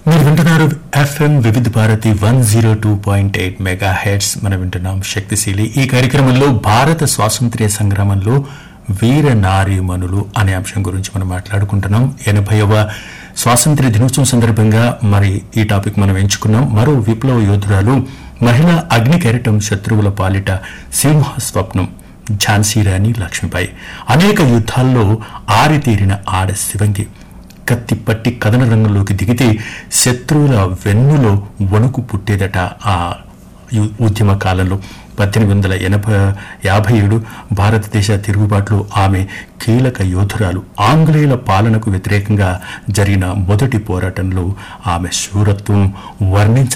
మీరు వింటున్నారు FM Vividh Bharati one zero two point eight megahertz మనం వింటున్నాం శక్తిశీలి ఈ కార్యక్రమంలో భారత స్వాతంత్ర్య సంగ్రామంలో వీర నారీమణులు అనే అంశం గురించి మనం మాట్లాడుకుంటున్నాం ఎనభైవ స్వాతంత్ర్య దినోత్సవం సందర్భంగా మరి ఈ టాపిక్ మనం ఎంచుకున్నాం మరో విప్లవ యోధురాలు మహిళా అగ్ని కెరటం శత్రువుల పాలిట సింహ స్వప్నం ఝాన్సీ రాణి లక్ష్మిబాయి అనేక యుద్ధాల్లో ఆరితేరిన ఆడ శివంగి కత్తి పట్టి కథన రంగంలోకి దిగితే శత్రువుల వెన్నులో వణుకు పుట్టేదట ఆ యు- ఉద్యమ కాలంలో పద్దెనిమిది వందల ఎనభై యాభై ఏడు భారతదేశ తిరుగుబాటులో ఆమె కీలక యోధురాలు ఆంగ్లేయుల పాలనకు వ్యతిరేకంగా జరిగిన మొదటి పోరాటంలో ఆమె శూరత్వం వర్ణించ